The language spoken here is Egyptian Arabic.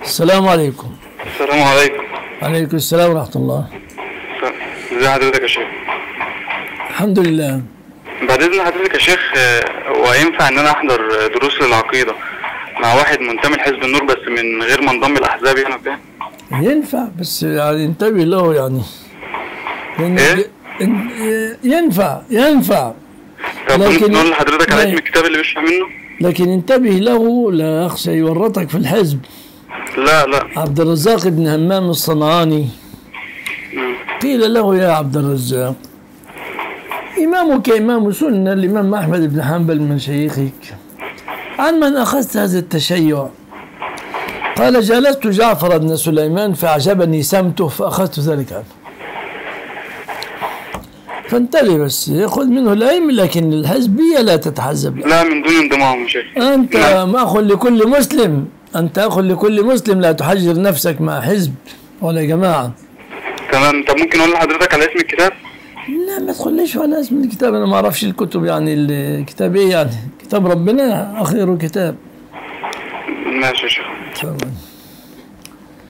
السلام عليكم السلام عليكم عليكم السلام ورحمة الله ازي حضرتك يا شيخ الحمد لله بعد اذن حضرتك يا شيخ آه، هو ينفع ان انا احضر دروس للعقيده مع واحد منتمي لحزب النور بس من غير ما انضم الاحزاب يعني وكده ينفع بس يعني انتبه له يعني لأن إيه؟ ين- ينفع ينفع طب لكن- ممكن نقول لحضرتك على لا. اسم الكتاب اللي بيشرح منه لكن انتبه له لا يخشى يورطك في الحزب لا لا عبد الرزاق بن همام الصنعاني قيل له يا عبد الرزاق إمامك إمام سنة الإمام أحمد بن حنبل من شيخك عن من أخذت هذا التشيع قال جلست جعفر بن سليمان فأعجبني سمته فأخذت ذلك عنه فانتبه بس خذ منه العلم لكن الحزبية لا تتحزب له لا من دون انضمام يا شيخ أنت نعم. أخ لكل مسلم أنت أخ لكل مسلم لا تحجر نفسك مع حزب ولا جماعة تمام طب ممكن اقول لحضرتك على اسم الكتاب لا ما تقوليش على اسم الكتاب أنا ما أعرفش الكتب يعني الكتاب إيه يعني كتاب ربنا آخر كتاب ماشي يا شيخ تمام